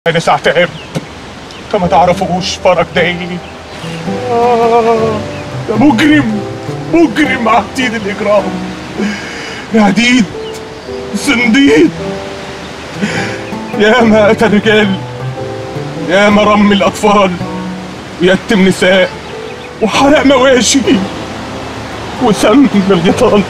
انا ساعة تعب انت ما تعرفوش فرج ده ايه آه، ده مجرم مجرم عتيد الاجرام عديد زنديد يا ما قتل رجال يا ما رمي الاطفال ويتم نساء وحرق مواشي وسم الغيطان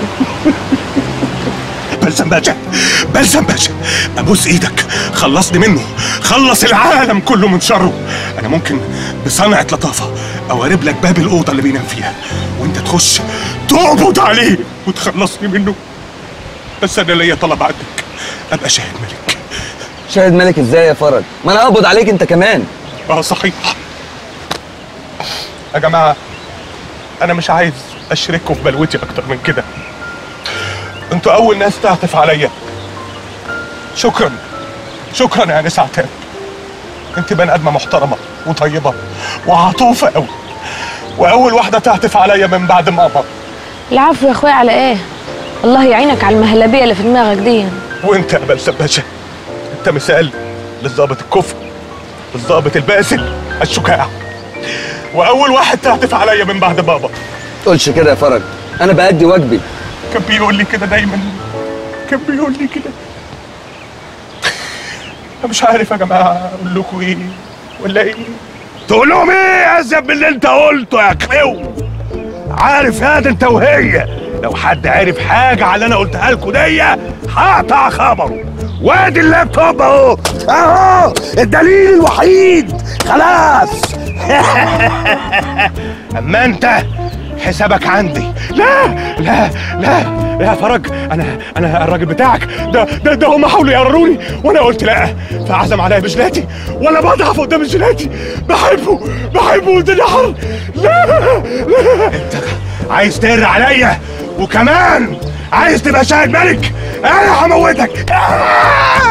بلسم باشا بلسم باشا ابوس ايدك خلصني منه خلص العالم كله من شره انا ممكن بصنعة لطافة اوارب لك باب الاوضة اللي بينام فيها وانت تخش تقبض عليه وتخلصني منه بس انا ليا طلب عندك ابقى شاهد ملك شاهد ملك ازاي يا فرج ما انا اقبض عليك انت كمان اه صحيح يا جماعة أنا مش عايز أشرككم في بلوتي أكتر من كده أنتوا أول ناس تعطف عليا شكرا شكرا يا نسا عتاب أنت بني آدمة محترمة وطيبة وعطوفة أوي وأول واحدة تعطف عليا من بعد ماما العفو يا اخويا على ايه الله يعينك على المهلبيه اللي في دماغك دي وأنت يا بلسم باشا أنت مثال للظابط الكفء للظابط الباسل الشجاع وأول واحد تعطف عليا من بعد بابا تقولش كده يا فرج انا بأدي واجبي كان بيقول لي كده دايما كان بيقول لي كده انا مش عارف يا جماعه اقول لكم ايه ولا ايه تقول لهم ايه ازيد من اللي انت قلته يا كلو عارف يا ده انت وهي لو حد عرف حاجه على اللي انا قلتها لكم دي هقطع خبره وادي اللابتوب اهو اهو الدليل الوحيد خلاص اما انت حسابك عندي لا لا لا لا يا فرج انا انا الراجل بتاعك ده ده, ده هم حاولوا يقرروني وانا قلت لا فعزم عليا بجلاتي وانا بضعف قدام جلاتي بحبه بحبه والدنيا حر لا لا عايز تقر عليا وكمان عايز تبقى شاهد ملك انا هموتك